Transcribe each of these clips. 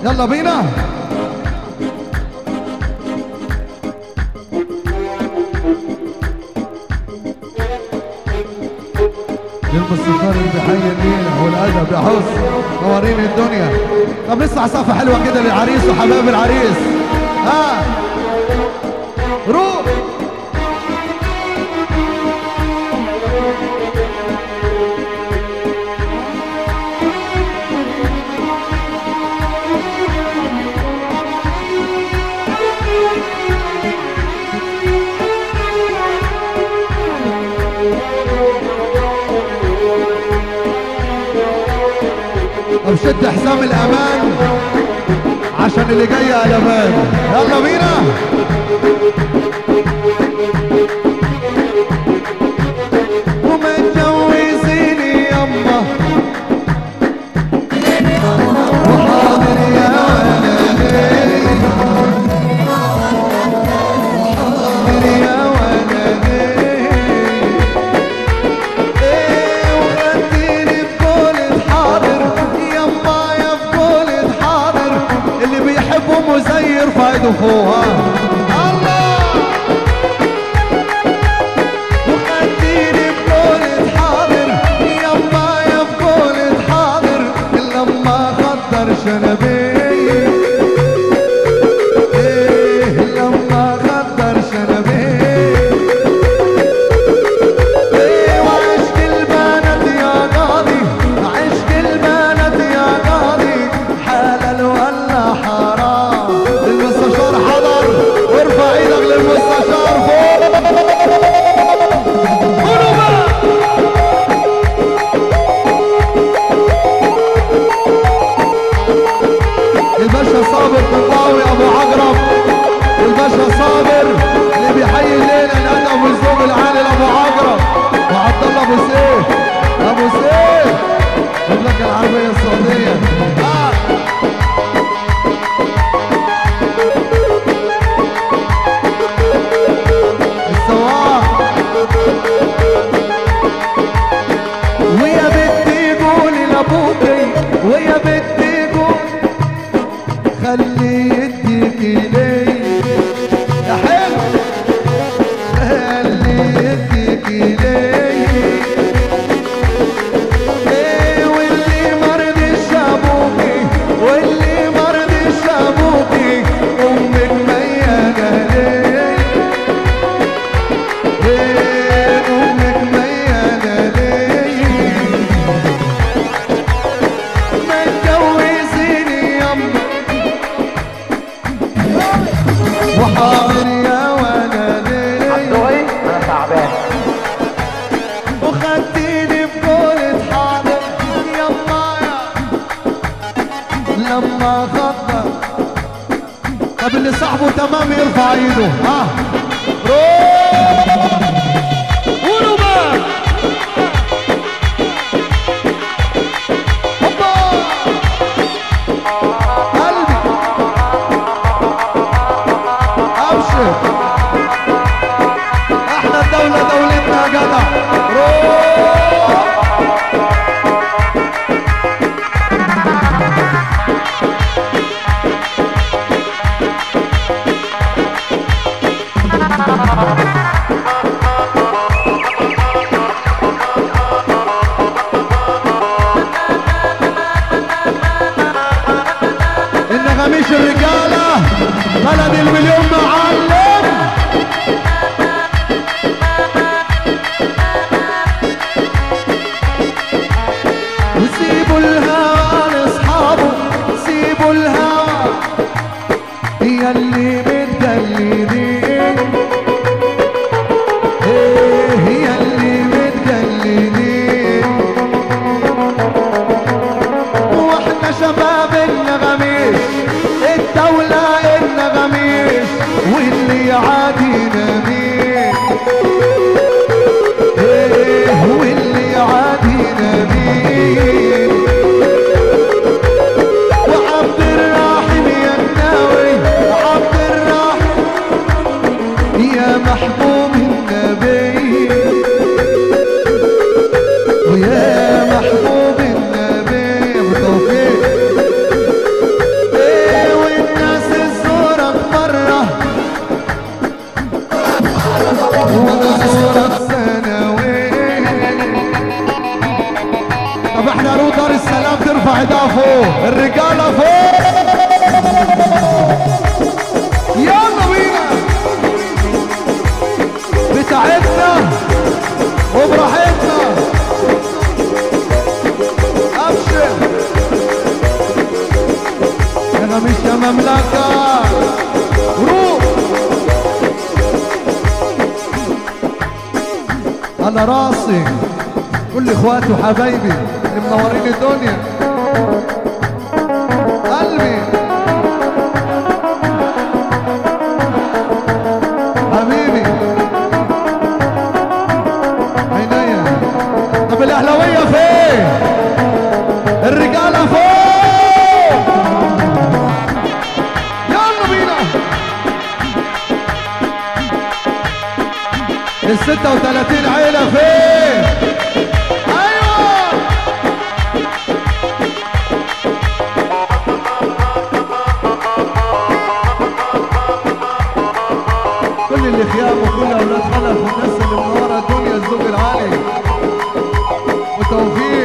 يلا بينا للموسيقار اللي بيحيي النيل والادب يا حسن نورين الدنيا طب نسمع صفحه حلوه كده للعريس وحبايب العريس ها روح طب شد حزام الامان عشان اللي جاي قلبان يلا بينا ومتجوزيني يما وحاضر يا ولدي وحاضر يا ولدي ايه وخديني بقولة حاضر يما يا بقولة حاضر اللي بيحبوا مزير فايده فوقها الله وخديني بقولة حاضر يما يا بقولة حاضر لما خطر شنبي ايه لما خطر شنبي ايه وعشق البنات يا قاضي عشق البنات يا قاضي حلال ولا حرام المستشار حضر وارفع ايدك للمستشار فوق قولوا بقى الباشا صابر طنطاوي ابو عقرب والباشا صابر اللي بيحيي الليله الادب والذوق العالي لابو عقرب وعبد الله ابو سيف ابو سيف المملكه العربيه السعوديه آه. السواق ويا بنتي قولي لابوكي ويا بنتي قولي خلي يديك لي يا حلو خلي يديك لي ايه واللي مرضيش ابوكي واللي مرضيش ابوكي امك ميانه ليه ايه امك ميانه ليه متجوزيني يما وحاضر يا ولدي عبدوي انا تعبان وخدتيني بقولة حاضر يما يا لما خطر طب اللي صاحبه تمام يرفع ايده ها روح قولوا بقى هوبا قلبي ابشر احنا الدولة دولتنا يا جدع روح النغميش الرجالة بلد المليون معلم وسيبوا الهوى لاصحابه سيبوا الهوى هي اللي متدللين ايه هي اللي متدللين واحنا شباب النغميش الدولة النغميش واللي نغمش يا مملكة روح على راسي كل اخواتي وحبايبي اللي منورين الدنيا قلبي حبيبي عينيا طب الاهلاويه فين الرجاله فوق يلا بينا ال 36 عيله فين ايوه كل اللي خيام وكل اولاد خلف والناس اللي منوره الدنيا الزوج العالي وتوفيق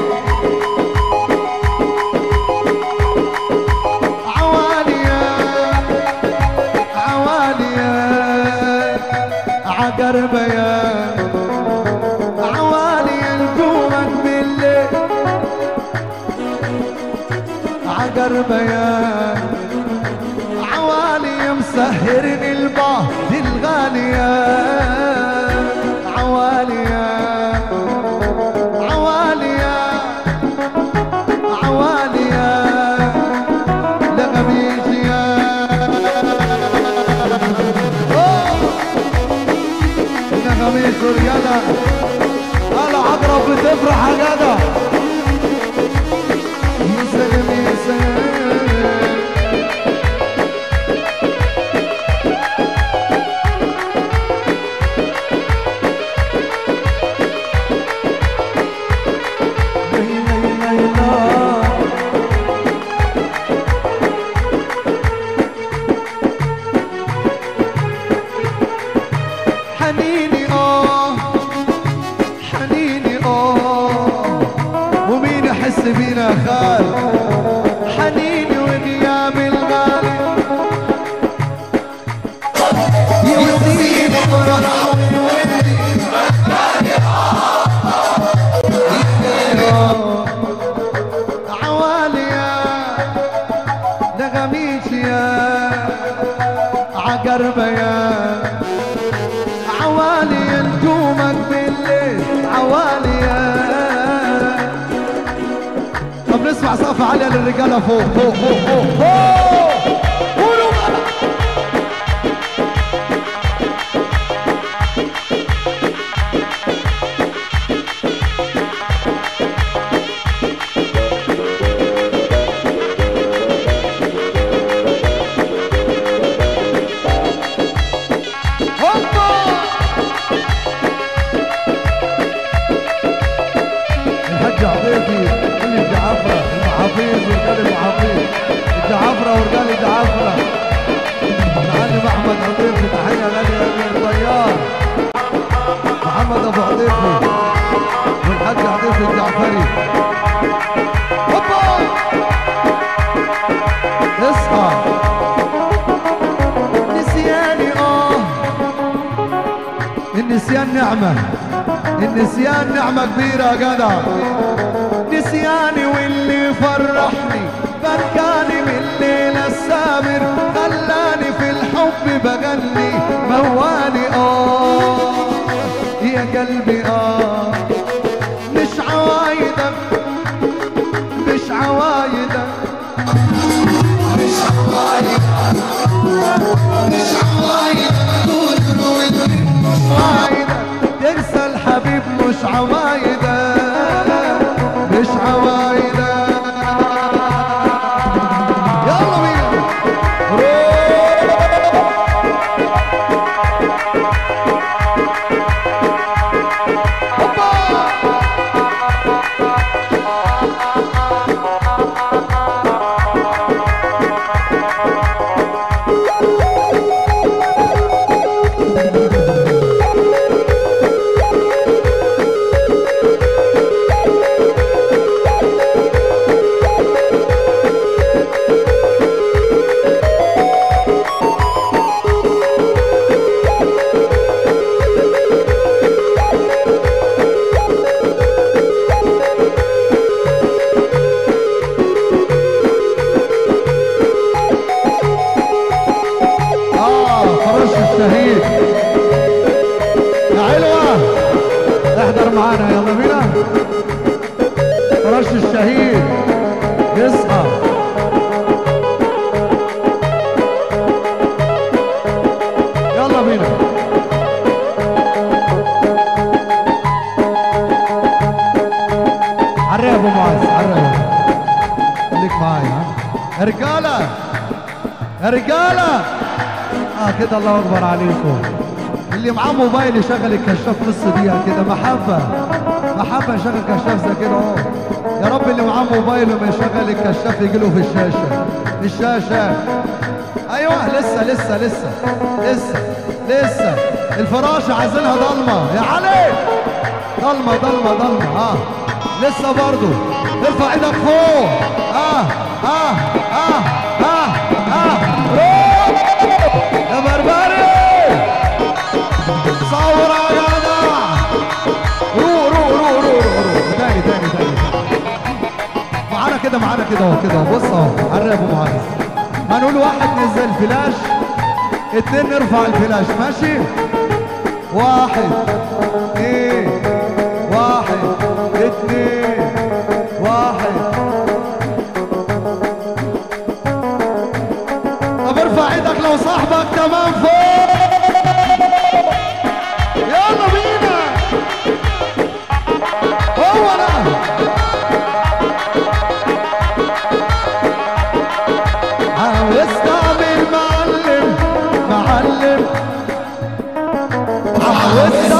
عواليا عواليا عقربيا عواليا نجومك بالليل عقربيا عوالي مسهرني البعض الغالية عوالية عوالية عوالية لغميجية لغميج رجالة العقرب بتفرح يا جدع يسلم يسلم حنيني اه حنيني اه ومين يحس بينا يا خال حنيني وغياب الغالي يوديني فرح عواليا نغميشيا عقربيا عوالي نجومك بالليل عواليا طب نسمع صفة عالية للرجالة فوق فوق فوق فوق فوق قولوا بقى. هوبا الحاج عطيفي كل الجعفرة المحافيظ ورجال المحافيظ الجعفرة ورجال الجعفرة معلم أحمد عطيفي تحية غالية غالية الطيار محمد أبو عطيفي والحاج عطيفي الجعفري هوبا اصحى نسياني اه النسيان نعمة النسيان نعمة كبيرة يا جدع نسياني واللي فرحني بركاني من الليلة السامر خلاني في الحب بغني موالي اه يا قلبي اه مش عوايدك مش عوايدك عوايدك تنسى الحبيب مش عوايدك مش عوايدك يلا بينا يا رجاله اه كده الله اكبر عليكم اللي معاه موبايل يشغل الكشاف نص دقيقه كده محبه محبه يشغل كشاف زي كده اهو يا رب اللي معاه موبايل وما يشغل الكشاف يجي له في الشاشه الشاشه ايوه لسه لسه لسه لسه لسه الفراشه عايزينها ضلمه يا علي ضلمه ضلمه ضلمه اه لسه برضو ارفع ايدك فوق اه اه اه اه اه روح يا بربري صور يا جدع روح روح روح روح روح روح تاني تاني تاني معانا كده معانا كده اهو كده اهو بص اهو عرب ابو معاذ هنقول واحد نزل فلاش اتنين نرفع الفلاش ماشي واحد اتنين واحد اتنين واحد طب ارفع ايدك لو صاحبك تمام فوق يلا بينا هو ده عاوز تعمل معلم معلم عاوز